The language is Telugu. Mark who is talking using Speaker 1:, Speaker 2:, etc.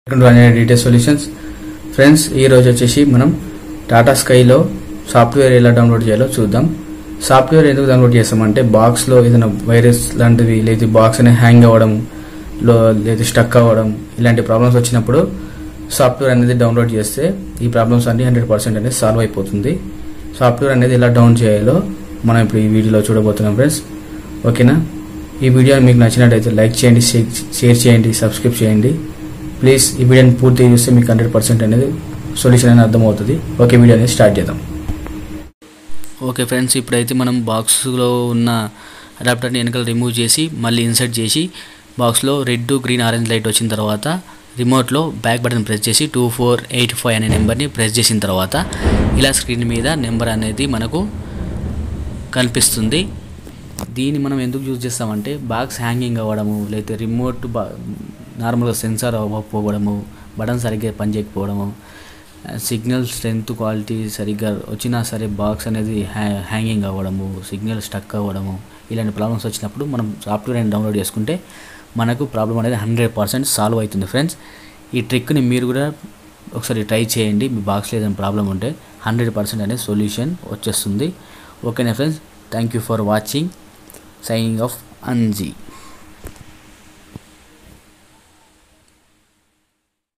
Speaker 1: వెల్కమ్ టు అనే డీటెయిల్ సొల్యూషన్స్ ఫ్రెండ్స్ ఈ రోజు వచ్చేసి మనం టాటా స్కైలో సాఫ్ట్వేర్ ఎలా డౌన్లోడ్ చేయాలో చూద్దాం సాఫ్ట్వేర్ ఎందుకు డౌన్లోడ్ చేస్తామంటే బాక్స్లో ఏదైనా వైరస్ లాంటివి లేదా బాక్స్ అనేది హ్యాంగ్ అవ్వడం లో లేదా స్టక్ అవ్వడం ఇలాంటి ప్రాబ్లమ్స్ వచ్చినప్పుడు సాఫ్ట్వేర్ అనేది డౌన్లోడ్ చేస్తే ఈ ప్రాబ్లమ్స్ అన్ని హండ్రెడ్ పర్సెంట్ అనేది సాల్వ్ అయిపోతుంది సాఫ్ట్వేర్ అనేది ఎలా డౌన్ చేయాలో మనం ఇప్పుడు ఈ వీడియోలో చూడబోతున్నాం ఫ్రెండ్స్ ఓకేనా ఈ వీడియో మీకు నచ్చినట్టయితే లైక్ చేయండి షేర్- షేర్ చేయండి సబ్స్క్రైబ్ చేయండి ప్లీజ్ ఈ వీడియోని పూర్తిగా చూస్తే మీకు హండ్రెడ్ పర్సెంట్ అనేది సొల్యూషన్ అనేది అర్థమవుతుంది ఓకే వీడియో అనేది స్టార్ట్ చేద్దాం
Speaker 2: ఓకే ఫ్రెండ్స్ ఇప్పుడైతే మనం బాక్స్లో ఉన్న అడాప్టర్ని వెనకాల రిమూవ్ చేసి మళ్ళీ ఇన్సర్ట్ చేసి బాక్స్లో రెడ్ గ్రీన్ ఆరెంజ్ లైట్ వచ్చిన తర్వాత రిమోట్లో బ్యాక్ బటన్ ప్రెస్ చేసి టూ ఫోర్ ఎయిట్ ఫైవ్ అనే నెంబర్ని ప్రెస్ చేసిన తర్వాత ఇలా స్క్రీన్ మీద నెంబర్ అనేది మనకు కనిపిస్తుంది దీన్ని మనం ఎందుకు యూజ్ చేస్తామంటే బాక్స్ హ్యాంగింగ్ అవ్వడము లేకపోతే రిమోట్ బా నార్మల్గా సెన్సార్ అవ్వకపోవడము బటన్ సరిగ్గా పనిచేయకపోవడము సిగ్నల్ స్ట్రెంత్ క్వాలిటీ సరిగ్గా వచ్చినా సరే బాక్స్ అనేది హ్యా హ్యాంగింగ్ అవ్వడము సిగ్నల్ స్టక్ అవ్వడము ఇలాంటి ప్రాబ్లమ్స్ వచ్చినప్పుడు మనం సాఫ్ట్వేర్ అని డౌన్లోడ్ చేసుకుంటే మనకు ప్రాబ్లం అనేది హండ్రెడ్ పర్సెంట్ సాల్వ్ అవుతుంది ఫ్రెండ్స్ ఈ ట్రిక్ని మీరు కూడా ఒకసారి ట్రై చేయండి మీ బాక్స్లో ఏదైనా ప్రాబ్లం ఉంటే హండ్రెడ్ పర్సెంట్ అనేది సొల్యూషన్ వచ్చేస్తుంది ఓకేనా friends thank you for watching signing off అన్జీ